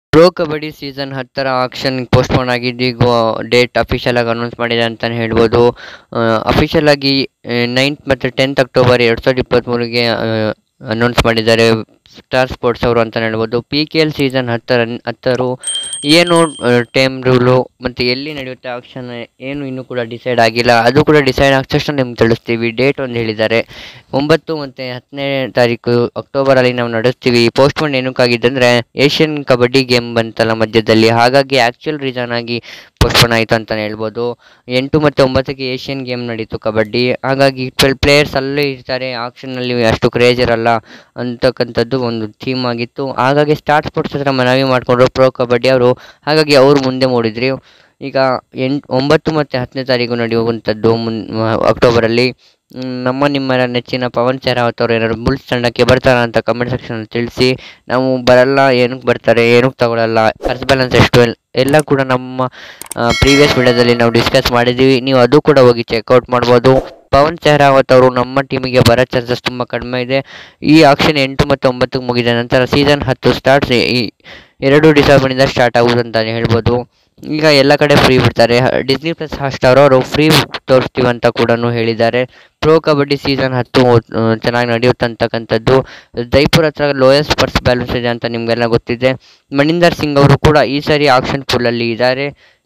pro kabaddi season ಹತ್ತರ auction postpone ಆಗಿದ್ದು ಈಗ ಡೇಟ್ ಅಫಿಷಿಯಲ್ ಆಗಿ ಅನೌನ್ಸ್ ಮಾಡಿದೆ ಅಂತಲೇ ಹೇಳ್ಬೋದು ಅಫಿಷಿಯಲ್ ಆಗಿ ನೈನ್ತ್ ಮತ್ತು ಟೆಂತ್ ಅಕ್ಟೋಬರ್ ಎರಡು ಸಾವಿರದ ಇಪ್ಪತ್ತ್ಮೂರಿಗೆ ಅನೌನ್ಸ್ ಮಾಡಿದ್ದಾರೆ ಸ್ಟಾರ್ ಸ್ಪೋರ್ಟ್ಸ್ ಅವರು ಅಂತಲೇ ಹೇಳ್ಬೋದು ಪಿ ಕೆ ಎಲ್ ಸೀಸನ್ ಹತ್ತರ ಹತ್ತರು ಏನು ಟೈಮ್ ರೂಲು ಮತ್ತು ಎಲ್ಲಿ ನಡೆಯುತ್ತೆ ಆಕ್ಷನ್ ಏನು ಇನ್ನೂ ಕೂಡ ಡಿಸೈಡ್ ಆಗಿಲ್ಲ ಅದು ಕೂಡ ಡಿಸೈಡ್ ಆದ ತಕ್ಷಣ ನಿಮ್ಗೆ ತಿಳಿಸ್ತೀವಿ ಡೇಟ್ ಒಂದು ಹೇಳಿದ್ದಾರೆ ಒಂಬತ್ತು ಮತ್ತು ಹತ್ತನೇ ತಾರೀಕು ಅಕ್ಟೋಬರಲ್ಲಿ ನಾವು ನಡೆಸ್ತೀವಿ ಪೋಸ್ಟ್ಪೋನ್ ಏನಕ್ಕಾಗಿದೆ ಅಂದರೆ ಏಷ್ಯನ್ ಕಬಡ್ಡಿ ಗೇಮ್ ಬಂತಲ್ಲ ಮಧ್ಯದಲ್ಲಿ ಹಾಗಾಗಿ ಆ್ಯಕ್ಚುಯಲ್ ರೀಸನ್ ಆಗಿ ಪೋಸ್ಟ್ಪೋನ್ ಆಯಿತು ಅಂತಲೇ ಹೇಳ್ಬೋದು ಎಂಟು ಮತ್ತು ಒಂಬತ್ತಕ್ಕೆ ಏಷ್ಯನ್ ಗೇಮ್ ನಡೀತು ಕಬಡ್ಡಿ ಹಾಗಾಗಿ ಟ್ವೆಲ್ ಪ್ಲೇಯರ್ಸ್ ಅಲ್ಲೇ ಇರ್ತಾರೆ ಆಕ್ಷನ್ನಲ್ಲಿ ಅಷ್ಟು ಕ್ರೇಜ್ ಇರಲ್ಲ ಅಂತಕ್ಕಂಥದ್ದು ಒಂದು ಥೀಮ್ ಆಗಿತ್ತು ಹಾಗಾಗಿ ಸ್ಟಾರ್ ಸ್ಪೋರ್ಟ್ಸ್ ಹತ್ರ ಮನವಿ ಮಾಡಿಕೊಂಡ್ರು ಪ್ರೋ ಕಬಡ್ಡಿ ಅವರು ಹಾಗಾಗಿ ಅವರು ಮುಂದೆ ಮೂಡಿದ್ರಿ ಈಗ ಎಂಟು ಒಂಬತ್ತು ಮತ್ತು ಹತ್ತನೇ ತಾರೀಕು ನಡೆಯುವಂಥದ್ದು ಮುನ್ ಅಕ್ಟೋಬರಲ್ಲಿ ನಮ್ಮ ನಿಮ್ಮ ನೆಚ್ಚಿನ ಪವನ್ ಶರಾವತ್ ಅವರು ಏನಾದ್ರು ಬುಲ್ಸ್ ತಂಡಕ್ಕೆ ಬರ್ತಾರಾ ಅಂತ ಕಮೆಂಟ್ ಸೆಕ್ಷನಲ್ಲಿ ತಿಳಿಸಿ ನಾವು ಬರಲ್ಲ ಏನಕ್ಕೆ ಬರ್ತಾರೆ ಏನಕ್ಕೆ ತಗೊಳ್ಳಲ್ಲ ಖರ್ಚು ಬ್ಯಾಲೆನ್ಸ್ ಎಷ್ಟು ಎಲ್ಲ ಕೂಡ ನಮ್ಮ ಪ್ರೀವಿಯಸ್ ವಿಡಿಯೋದಲ್ಲಿ ನಾವು ಡಿಸ್ಕಸ್ ಮಾಡಿದ್ದೀವಿ ನೀವು ಅದು ಕೂಡ ಹೋಗಿ ಚೆಕ್ಔಟ್ ಮಾಡ್ಬೋದು ಪವನ್ ಶೆಹ್ರಾವತ್ ಅವರು ನಮ್ಮ ಟೀಮಿಗೆ ಬರೋ ಚಾನ್ಸಸ್ ತುಂಬ ಕಡಿಮೆ ಇದೆ ಈ ಆಕ್ಷನ್ ಎಂಟು ಮತ್ತು ಒಂಬತ್ತಕ್ಕೆ ಮುಗಿದ ನಂತರ ಸೀಸನ್ ಹತ್ತು ಸ್ಟಾರ್ಟ್ಸ್ ಈ ಎರಡು ಡಿಸೆಂಬರಿಂದ ಸ್ಟಾರ್ಟ್ ಆಗುವುದು ಅಂತಲೇ ಹೇಳ್ಬೋದು ಈಗ ಎಲ್ಲ ಕಡೆ ಫ್ರೀ ಬಿಡ್ತಾರೆ ಡಿಸ್ನಿ ಪ್ಲಸ್ ಹಾಟ್ಸ್ಟಾರ್ ಅವರು ಫ್ರೀ ತೋರಿಸ್ತೀವಿ ಅಂತ ಕೂಡ ಹೇಳಿದ್ದಾರೆ ಪ್ರೋ ಕಬಡ್ಡಿ ಸೀಸನ್ ಹತ್ತು ಚೆನ್ನಾಗಿ ನಡೆಯುತ್ತಂತಕ್ಕಂಥದ್ದು ಜೈಪುರ್ ಹತ್ರ ಲೋಯೆಸ್ಟ್ ಪರ್ಸ್ ಬ್ಯಾಲೆನ್ಸ್ ಇದೆ ಅಂತ ನಿಮಗೆಲ್ಲ ಗೊತ್ತಿದೆ ಮಣಿಂದರ್ ಸಿಂಗ್ ಅವರು ಕೂಡ ಈ ಸಾರಿ ಆಕ್ಷನ್ ಪೂಲಲ್ಲಿ ಇದ್ದಾರೆ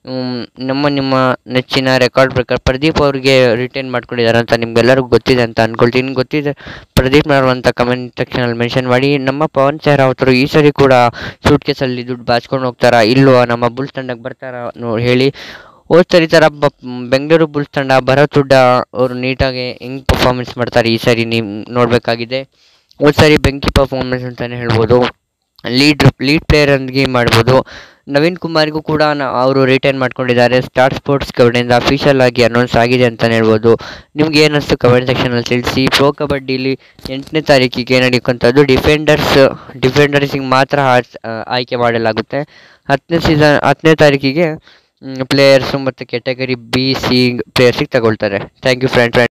ನಮ್ಮ ನಿಮ್ಮ ನೆಚ್ಚಿನ ರೆಕಾರ್ಡ್ ಬ್ರೇಕರ್ ಪ್ರದೀಪ್ ಅವ್ರಿಗೆ ರಿಟೈನ್ ಮಾಡ್ಕೊಂಡಿದ್ದಾರೆ ಅಂತ ನಿಮ್ಗೆಲ್ಲರಿಗೂ ಗೊತ್ತಿದೆ ಅಂತ ಅಂದ್ಕೊಳ್ತೀನಿ ಗೊತ್ತಿದೆ ಪ್ರದೀಪ್ ಅವರು ಅಂತ ಕಮೆಂಟ್ ಸೆಕ್ಷನಲ್ಲಿ ಮೆನ್ಷನ್ ಮಾಡಿ ನಮ್ಮ ಪವನ್ ಶೆಹ್ರಾವತರು ಈ ಸರಿ ಕೂಡ ಸೂಟ್ ಕೇಸಲ್ಲಿ ದುಡ್ಡು ಬಾಚ್ಕೊಂಡು ಹೋಗ್ತಾರಾ ಇಲ್ವಾ ನಮ್ಮ ಬುಲ್ಸ್ ತಂಡಕ್ಕೆ ಬರ್ತಾರಾ ನೋ ಹೇಳಿ ಹೋದ ಸರಿ ಥರ ಬ ಬೆಂಗಳೂರು ಬುಲ್ಸ್ ತಂಡ ಭರತ್ ಹುಡ್ಡ ಅವರು ನೀಟಾಗಿ ಹೆಂಗೆ ಪರ್ಫಾರ್ಮೆನ್ಸ್ ಮಾಡ್ತಾರೆ ಈ ಸರಿ ನೀವು ನೋಡಬೇಕಾಗಿದೆ ಹೋದ ಸರಿ ಬೆಂಕಿ ಪರ್ಫಾರ್ಮೆನ್ಸ್ ಅಂತಲೇ ಹೇಳ್ಬೋದು ಲೀಡ್ ಲೀಡ್ ಪ್ಲೇಯರ್ ಅಂದ್ಗೆ ಮಾಡ್ಬೋದು ನವೀನ್ ಕುಮಾರ್ಗೂ ಕೂಡ ಅವರು ರಿಟೈನ್ ಮಾಡ್ಕೊಂಡಿದ್ದಾರೆ ಸ್ಟಾರ್ ಸ್ಪೋರ್ಟ್ಸ್ ಕಬಡ್ಡಿಯಿಂದ ಅಫಿಷಿಯಲ್ ಆಗಿ ಅನೌನ್ಸ್ ಆಗಿದೆ ಅಂತಲೇ ಹೇಳ್ಬೋದು ನಿಮ್ಗೆ ಏನಿಸ್ತು ಕಮೆಂಟ್ ಸೆಕ್ಷನಲ್ಲಿ ತಿಳಿಸಿ ಪ್ರೋ ಕಬಡ್ಡಿಲಿ ಎಂಟನೇ ತಾರೀಕಿಗೆ ನಡೆಯುವಂಥದ್ದು ಡಿಫೆಂಡರ್ಸ್ ಡಿಫೆಂಡರ್ಸಿಗೆ ಮಾತ್ರ ಆಯ್ಕೆ ಮಾಡಲಾಗುತ್ತೆ ಹತ್ತನೇ ಸೀಸನ್ ಹತ್ತನೇ ತಾರೀಕಿಗೆ ಪ್ಲೇಯರ್ಸು ಮತ್ತು ಕೆಟಗರಿ ಬಿ ಸಿ ಪ್ಲೇಯರ್ಸಿಗೆ ತಗೊಳ್ತಾರೆ ಥ್ಯಾಂಕ್ ಯು ಫ್ರೆಂಡ್ ಫ್ರೆಂಡ್